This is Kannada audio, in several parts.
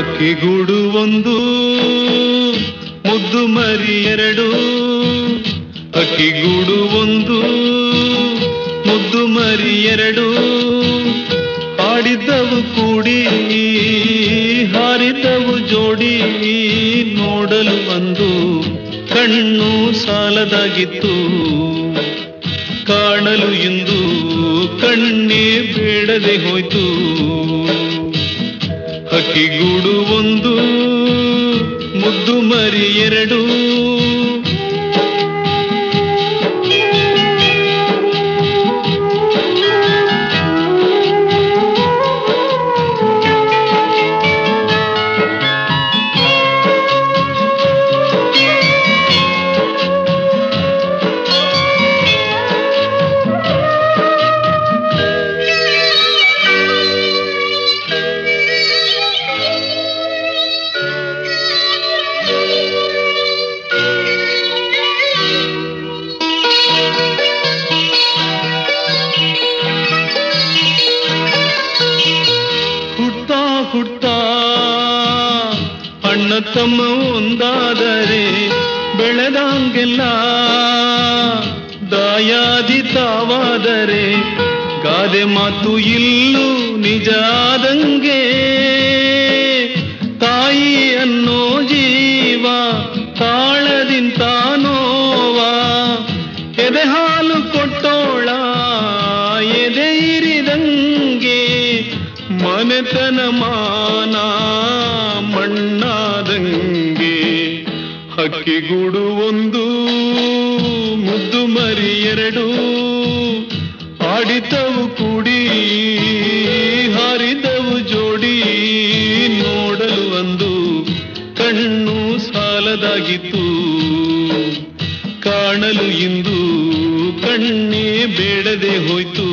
ಹಕ್ಕಿಗೂಡು ಒಂದು ಮುದ್ದು ಮರಿ ಎರಡು ಹಕ್ಕಿಗೂಡು ಒಂದು ಮುದ್ದು ಮರಿ ಎರಡು ಆಡಿದ್ದವು ಕೂಡಿ ಹಾರಿದ್ದವು ಜೋಡಿ ನೋಡಲು ಒಂದು ಕಣ್ಣು ಸಾಲದಾಗಿತ್ತು ಕಾಣಲು ಇಂದು ಕಣ್ಣೇ ಬೇಡದೆ ಹೋಯ್ತು ಹಕ್ಕಿಗೂಡು ಒಂದು ಮುದ್ದು ಮರಿ ಎರಡು ಹುಡ್ತಾ ಹುಡ್ತಾ ಅಣ್ಣ ತಮ್ಮ ಒಂದಾದರೆ ಬೆಳೆದಂಗೆಲ್ಲ ದಾಯಾದಿ ತಾವಾದರೆ ಗಾದೆ ಮಾತು ಇಲ್ಲೂ ನಿಜ ಆದಂಗೆ ತಾಯಿ ಅನ್ನೋ ಜೀವ ತಾಳದಿಂತ ನೋವ ಎದೆ ಹಾಲು ಕೊಟ್ಟೋಳ ಎದೆ ಇರಿದಂಗೆ ಮನೆತನ ಮಾನ ಮಣ್ಣಾದಂಗೆ ಹಕ್ಕಿಗೂಡು ಒಂದು ಮುದ್ದು ಮರಿ ಎರಡು ಆಡಿದವು ಕೂಡಿ ಹಾರಿದವು ಜೋಡಿ ನೋಡಲು ಒಂದು ಕಣ್ಣು ಸಾಲದಾಗಿತ್ತು ಕಾಣಲು ಇಂದು ಕಣ್ಣೇ ಬೇಡದೆ ಹೋಯ್ತು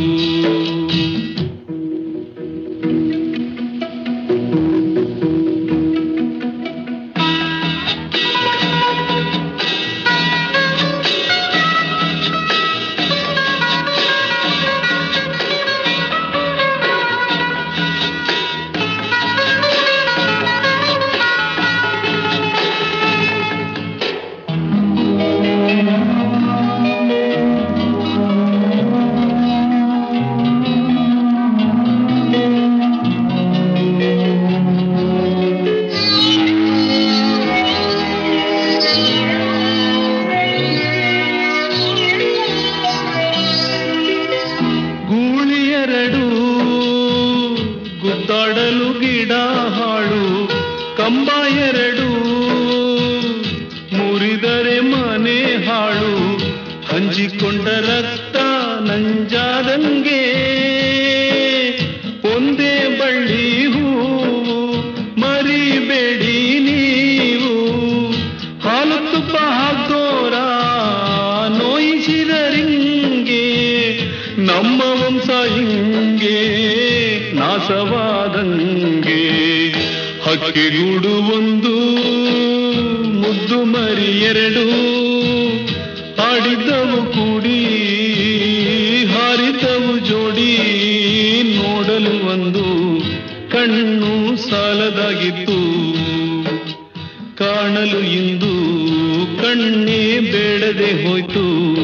ಗೂಳಿಯರಡು ಗುದ್ದಾಡಲು ಗಿಡ ಹಾಳು ಕಂಬ ಎರಡು ಮುರಿದರೆ ಮನೆ ಹಾಳು ಹಂಚಿಕೊಂಡ ರಕ್ತ ನಂಜಾದಂಗೆ ಒಂದೇ ಬಳ್ಳಿ ಹೂವು ಮರಿಬೇಡಿ ನೀವು ಹಾಲು ತುಪ್ಪ ಹಾಕೋರ ನೋಯಿಸಿದರಿಂಗೆ ನಮ್ಮ ವಂಶ ಹಿಂಗೆ ನಾಶವಾದಂಗೆ ಹಕ್ಕಿಗೂಡು ಒಂದು ಮುದ್ದು ಮರಿ ಎರಡು ಆಡಿದ್ದವು ಕೂಡಿ ಹಾರಿದ್ದವು ಜೋಡಿ ನೋಡಲು ಒಂದು ಕಣ್ಣು ಸಾಲದಾಗಿತ್ತು ಕಾಣಲು ಇಂದು ಕಣ್ಣೇ ಬೇಡದೆ ಹೋಯ್ತು